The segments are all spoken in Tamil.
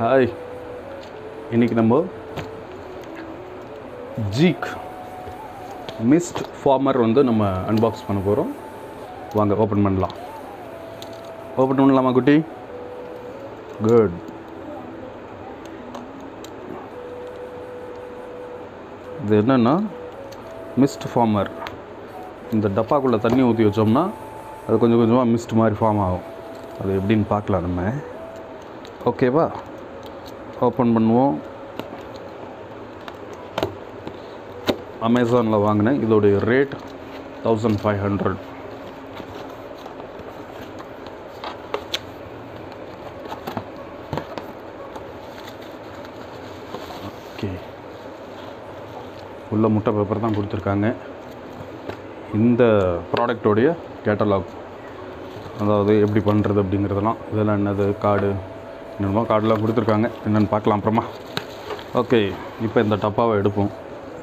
ஹாய் இன்னைக்கு நம்ம ஜீக் மிஸ்ட் ஃபார்மர் வந்து நம்ம அன்பாக்ஸ் பண்ண போகிறோம் வாங்க ஓப்பன் பண்ணலாம் ஓப்பன் பண்ணலாமா குட்டி குட் இது என்னென்னா மிஸ்ட் ஃபார்மர் இந்த டப்பாக்குள்ளே தண்ணி ஊற்றி வச்சோம்னா அது கொஞ்சம் கொஞ்சமாக மிஸ்ட் மாதிரி ஃபார்ம் ஆகும் அது எப்படின்னு பார்க்கலாம் நம்ம ஓகேவா ஓப்பன் பண்ணுவோம் அமேசானில் வாங்கினேன் இதோடைய rate thousand five hundred okay உள்ள முட்டை பேப்பர் தான் கொடுத்துருக்காங்க இந்த ப்ராடக்டோடைய கேட்டலாக் அதாவது எப்படி பண்ணுறது அப்படிங்கிறதெல்லாம் இதெல்லாம் என்னது கார்டு என்னென்னமோ கார்டெலாம் கொடுத்துருக்காங்க என்னென்னு பார்க்கலாம் அப்புறமா ஓகே இப்போ இந்த டப்பாவை எடுப்போம்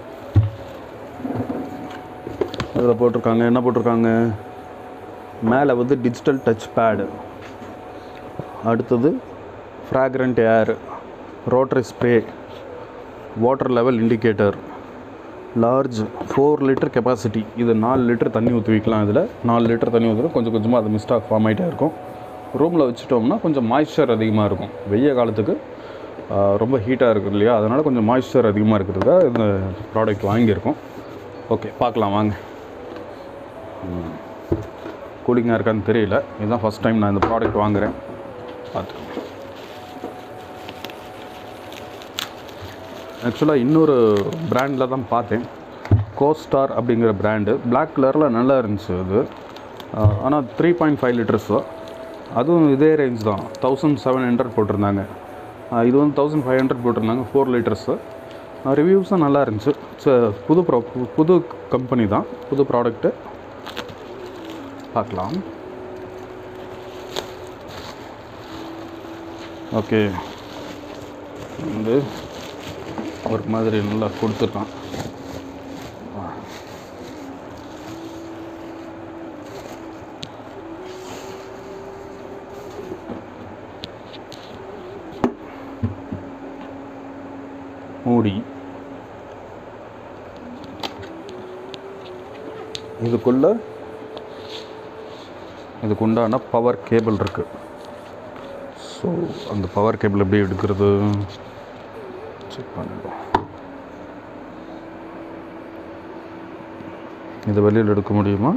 இதில் போட்டிருக்காங்க என்ன போட்டிருக்காங்க மேலே வந்து டிஜிட்டல் டச் பேடு அடுத்தது fragrant air rotary spray water level indicator large four litre capacity இது நாலு லிட்டர் தண்ணி ஊற்றி வைக்கலாம் இதில் நாலு லிட்டர் தண்ணி ஊற்றுறோம் கொஞ்சம் கொஞ்சமாக அது மிஸ்டாக் ஃபார்ம் ஆகிட்டே இருக்கும் ரூமில் வச்சுட்டோம்னா கொஞ்சம் மாய்ஸ்சர் அதிகமாக இருக்கும் வெய்ய காலத்துக்கு ஆ, ரொம்ப ஹீட்டாக இருக்குது இல்லையா அதனால் கொஞ்சம் மாய்ஸ்சர் அதிகமாக இருக்கிறதுக்காக இந்த ப்ராடக்ட் வாங்கியிருக்கோம் ஓகே பார்க்கலாம் வாங்க கூலிங்காக இருக்கான்னு தெரியல இதுதான் ஃபஸ்ட் டைம் நான் இந்த ப்ராடக்ட் வாங்குகிறேன் பார்த்துக்கோங்க ஆக்சுவலாக இன்னொரு பிராண்டில் தான் பார்த்தேன் கோஸ்டார் அப்படிங்கிற பிராண்டு Black கலரில் நல்லா இருந்துச்சு அது ஆனால் த்ரீ பாயிண்ட் ஃபைவ் லிட்டர்ஸ் தான் அதுவும் இதே ரேஞ்ச் தான் தௌசண்ட் செவன் ஹண்ட்ரட் போட்டிருந்தாங்க ஆஹ் இது வந்து தௌசண்ட் ஃபைவ் ஹண்ட்ரட் போட்டிருந்தாங்க ஃபோர் லிட்டர்ஸு ரிவ்யூஸும் நல்லா இருந்துச்சு ச- புது ப்ரோ பு- புது கம்பெனி தான் புது ப்ராடக்ட்டு பார்க்கலாம் ஓகே வந்து ஒரு மாதிரி நல்லா கொடுத்துருக்கான் மூடி இதுக்குள்ள இதுக்கு உண்டான பவர் கேபிள் இருக்கு ஸோ அந்த பவர் கேபிள் எப்படி எடுக்கிறது செக் பண்ணிடுவோம் இதை வெளியில் எடுக்க முடியுமா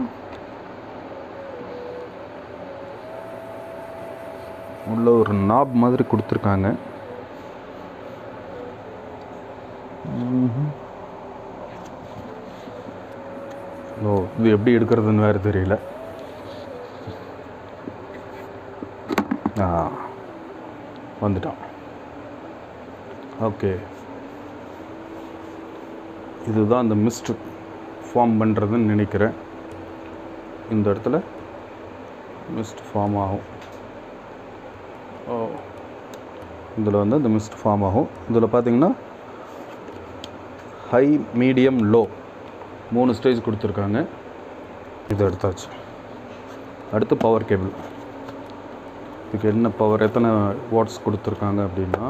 உள்ள ஒரு நாப் மாதிரி கொடுத்துருக்காங்க ம்ஹும். ஓ இது எப்படி எடுக்கிறதுன்னு வேறு தெரியல ஆ வந்துட்டான் ஓகே இதுதான் அந்த மிஸ்ட் ஃபார்ம் பண்ணுறதுன்னு நினைக்கிறேன் இந்த இடத்துல மிஸ்ட் ஃபார்ம் ஆகும் ஓ இதில் வந்து இந்த மிஸ்ட் ஃபார்ம் ஆகும் இதில் பார்த்தீங்கன்னா ஹை மீடியம் லோ மூணு ஸ்டேஜ் கொடுத்துருக்காங்க இதை எடுத்தாச்சு அடுத்து பவர் கேபிள் இதுக்கு என்ன பவர் எத்தனை வாட்ஸ் கொடுத்துருக்காங்க அப்படின்னா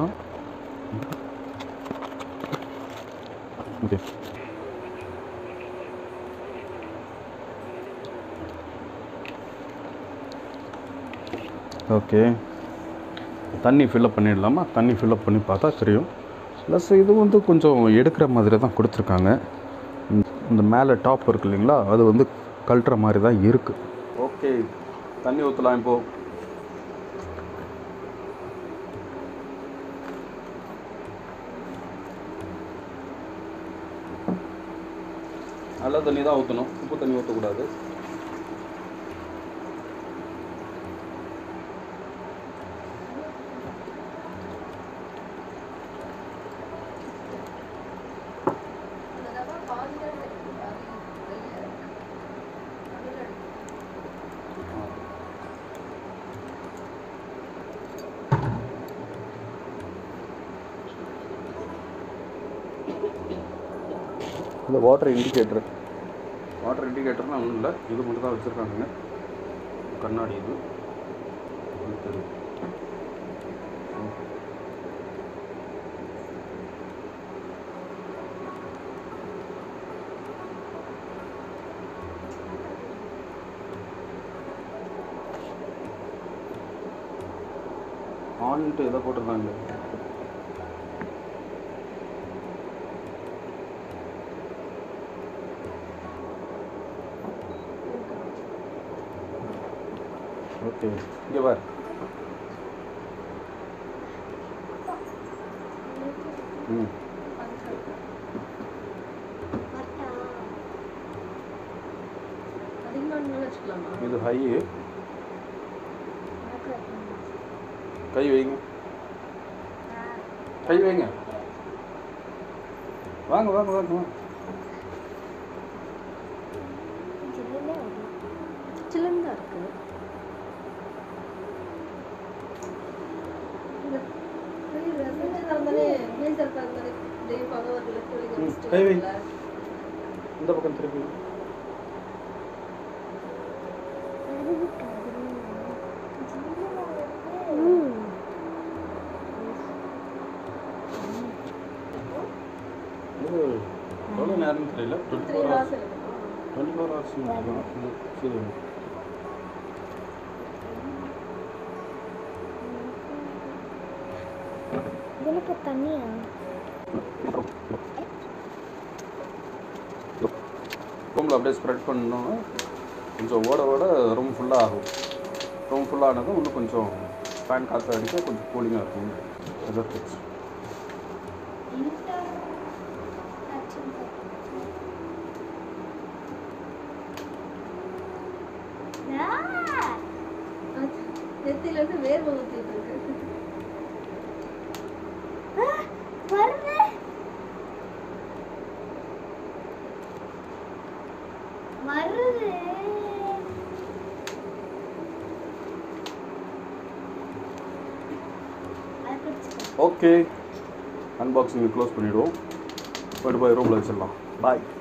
ஓகே ஓகே தண்ணி ஃபில்அப் பண்ணிடலாமா தண்ணி ஃபில்அப் பண்ணி பார்த்தா தெரியும் ப்ளஸ் இது வந்து கொஞ்சம் எடுக்கிற மாதிரி தான் கொடுத்துருக்காங்க இந்த- இந்த மேலே டாப் இருக்கு இல்லைங்களா அது வந்து கழட்டுற மாதிரி தான் இருக்குது ஓகே தண்ணி ஊற்றலாம் இப்போ நல்ல தண்ணி தான் ஊற்றணும் உப்பு தண்ணி ஊற்றக்கூடாது இந்த வாட்டர் இண்டிகேட்டர் வாட்டர் இண்டிகேட்டர்லாம் ஒன்றும் இல்லை இது மட்டும் தான் வச்சுருக்காங்க கண்ணாடி இது இது தெரியும். ஆன்ட்டு எதை போட்டிருக்காங்க ஓகே இங்கே பார் ம் அதிகமாக வச்சுக்கலாமா இது ஹை கை வைங்க கை வைங்க வாங்க வாங்க வாங்க வாங்க சில்லுன்னு தான் இருக்கு இந்த வெளியில செஞ்சு தந்தாலே மேய்ச்சல் தந்தாலே டெய்லி பகவதில் ம், கை வை. இந்த பக்கம் திருப்பி இது எவ்வளோ நேரம் தெரியல twenty three four hours hours twenty four hours சரி இதுக்கு தண்ணியா ரூமில் அப்படியே ஸ்ப்ரெட் பண்ணோன்னா கொஞ்சம் ஓட ஓட ரூம் ஃபுல்லாக ஆகும் ரூம் ஃபுல்லானதும் இன்னும் கொஞ்சம் ஃபேன் காற்று அடிக்க கொஞ்சம் கூலிங்காக இருக்கும் வெதர் ஃபிக்ஸ் நெத்திலேருந்து வேர்வை ஊற்றிட்டு இருக்கு வருது வருது அது பிடிச்சிக்கோ ஓகே அன்பாக்சிங் க்ளோஸ் பண்ணிவிடுவோம் போய்ட்டு போய் ரூமில் வச்சிடலாம் பாய்